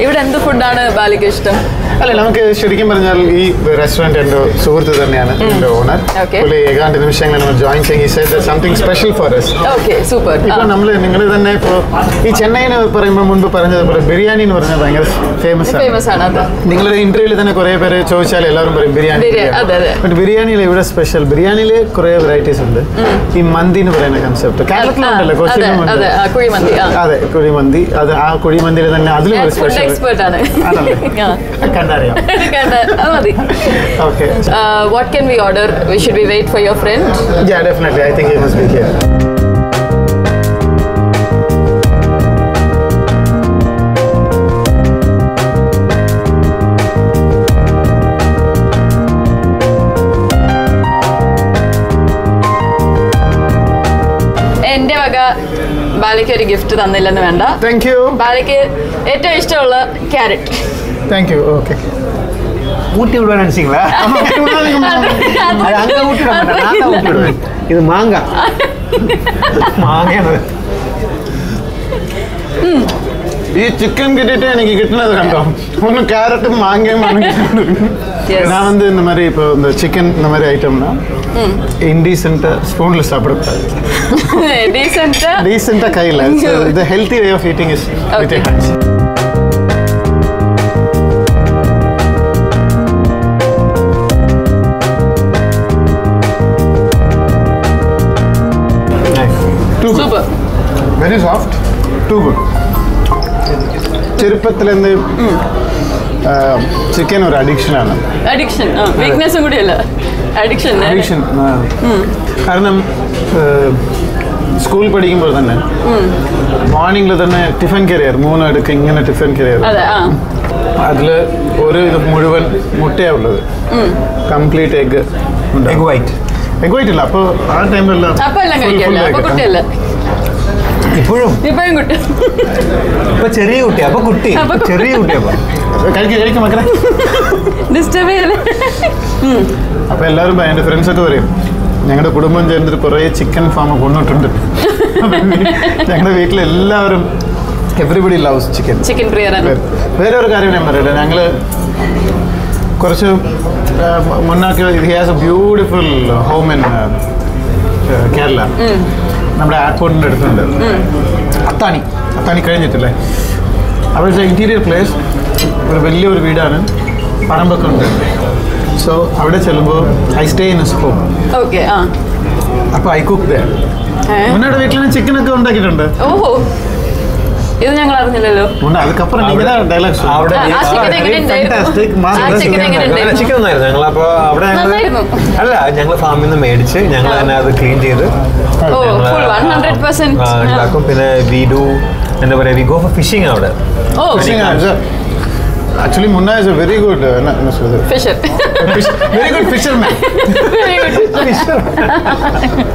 ഇവിടെ എന്ത് ഫുഡാണ് ബാലിക്ക് ഇഷ്ടം അല്ല നമുക്ക് ശരിക്കും പറഞ്ഞാൽ ഈ റെസ്റ്റോറന്റ് എൻ്റെ സുഹൃത്ത് തന്നെയാണ് എൻ്റെ ഓണർ Okay. പുള്ളി ഏകാണ്ട് നിമിഷങ്ങൾ നമ്മൾ ജോയിൻ ചെയ്യും something special for us okay super ഇപ്പൊ നമ്മൾ നിങ്ങൾ തന്നെ ഇപ്പോൾ ഈ ചെന്നൈ എന്ന് പറയുമ്പോൾ മുൻപ് പറഞ്ഞതുപോലെ ബിരിയാണി എന്ന് പറഞ്ഞാൽ ഭയങ്കര ഫേമസ് ആണ് ഫേമസ് ആണ് അത് നിങ്ങളുടെ ഇന്റർവ്യൂവിൽ തന്നെ കുറെ പേര് ചോദിച്ചാൽ എല്ലാവരും പറയും ബിരിയാണി ബിരിയാണി, അതെ, അതെ. ബട്ട് ബിരിയാണിയിൽ ഇവിടെ സ്പെഷ്യൽ ബിരിയാണിയിൽ കുറെ വെറൈറ്റീസ് ഉണ്ട് ഈ മന്തി എന്ന് പറയുന്ന കൺസെപ്റ്റ് കേരളത്തിലുണ്ടല്ലോ അതെ കൊച്ചിയിലും ഉണ്ട് അതെ ആ, കുഴിമന്തി ആ അതെ കുഴിമന്തി അത് ആ കുഴിമന്തിയിൽ തന്നെ അതിലും ഒരു ഫുഡ് സ്പെഷ്യൽ എക്സ്പേർട്ട് ആണ് ആണല്ലേ ആ. കണ്ടറിയാം കണ്ട, അത് മതി okay what can we order we should be wait for your friend Yeah, definitely. I think he must be here. എന്റെ വക ബാലയ്ക്ക് ഒരു ഗിഫ്റ്റ് തന്നില്ലെന്ന് വേണ്ട Thank you. ബാലയ്ക്ക് ഏറ്റവും ഇഷ്ടമുള്ള ക്യാരറ്റ് Thank you. Okay. ஊட்டி விடுவேன் நினைச்சீங்களா அது அங்க ஊட்டி விட மாட்டேன் நான் தான் ஊட்டி விடுவேன் இது மாங்காய் മാങ്ങയാണ് ഈ ചിക്കൻ കിട്ടിയിട്ട് എനിക്ക് കിട്ടുന്നത് കണ്ടോ ഒന്ന് கேரட்டும் மாங்காயும் Yes. நான் வந்து இந்த மாதிரி இப்போ இந்த சிக்கன் இந்த மாதிரி ஐட்டம்னா இன்டீசென்ட்டாக ஸ்பூனில் சாப்பிடக்கூடாது ഡീസെന്റ് டீசெண்டாக கையில் the healthy way of eating is with Okay. Hands Too good. Super very soft too good ചെറുപ്പത്തിലെന്ത് ചിക്കൻ ഒരു അഡിക്ഷനാണ് അഡിക്ഷൻ വീക്ക്നെസ്സും കൂടിയല്ല അഡിക്ഷൻ അഡിക്ഷൻ കാരണം സ്കൂളിൽ പഠിക്കുമ്പോൾ തന്നെ മോർണിംഗിൽ തന്നെ ടിഫിൻ കരിയർ മൂന്ന് അടുക്ക് ഇങ്ങനെ ടിഫിൻ കരിയർ അതെ ആ അതിൽ ഒരു ഇത് മുഴുവൻ മുട്ടയാണ് ഉള്ളത് complete egg egg white egg white ഇല്ല അപ്പോൾ ആ ടൈമിലെല്ലാം അപ്പൊ എല്ലാം കഴിക്കല്ലേ അപ്പൊ കുട്ടിയല്ല ഇപ്പോഴും ഇപ്പഴും കുട്ടി ഇപ്പൊ ചെറിയ കുട്ടി അപ്പൊ കുട്ടി അപ്പൊ കുട്ടി. ചെറിയ കുട്ടി അപ്പൊ കഴിക്കും കഴിക്കും മക്കളെ ഡിസ്റ്റർബ് ചെയ്യല്ലേ അപ്പോൾ എല്ലാവരും പറയും, എൻ്റെ ഫ്രണ്ട്സൊക്കെ പറയും ഞങ്ങളുടെ കുടുംബം ചേർന്നിട്ട് കുറേ ചിക്കൻ ഫാം കൊണ്ടിട്ടുണ്ട് ഞങ്ങളുടെ വീട്ടിലെല്ലാവരും എവറിബഡി ലവ്സ് ചിക്കൻ ചിക്കൻ പ്രിയറാണ് വേറെ ഒരു കാര്യം ഞാൻ പറയട്ടെ ഞങ്ങൾ കുറച്ച് ആ, മുന്നാക്ക് he has a beautiful home in Kerala നമ്മുടെ എയർപോർട്ടിൻ്റെ അടുത്തുണ്ട് അത്താണി അത്താണി കഴിഞ്ഞിട്ടില്ലേ അവിടുത്തെ ഇൻറ്റീരിയർ പ്ലേസ് ഒരു വലിയൊരു വീടാണ് പറമ്പൊക്കെ ഉണ്ട് സോ അവിടെ ചെല്ലുമ്പോൾ I stay in his home okay ആ അപ്പോൾ ഐ കുക്ക് ദേ ഏ? മുന്നോട്ട് വീട്ടിൽ ചിക്കനൊക്കെ ഉണ്ടാക്കിയിട്ടുണ്ട് ഓഹോ ഇത് ഞങ്ങൾ അറിഞ്ഞില്ലല്ലോ മുന്നേ അതുക്കപ്പുറം അവിടെ- ഡയലോഗ്സ് അവിടെ ആ, ആ chicken എങ്ങനെയുണ്ടായിരുന്നു? fantastic. ആ Marvelous chicken chicken എങ്ങനെയുണ്ടായിരുന്നു? ചിക്കൻ ഒന്നായിരുന്നു ഞങ്ങൾ അപ്പൊ അവിടെ ഞങ്ങള് നന്നായിരുന്നു. അല്ല ഞങ്ങൾ ഫാമിൽ നിന്ന് മേടിച്ച് ഞങ്ങൾ തന്നെ അത് ക്ലീൻ ചെയ്ത് ഓ ഞങ്ങള് full one hundred ah, percent ഉണ്ടാക്കും പിന്നെ വി ഡു എന്താ പറയാ വി ഗോ ഫോർ ഫിഷിംഗ് അവിടെ ഓ Actually, Munna is a very good, uh, no, no, sorry, fisher fish, very good fisherman. Very good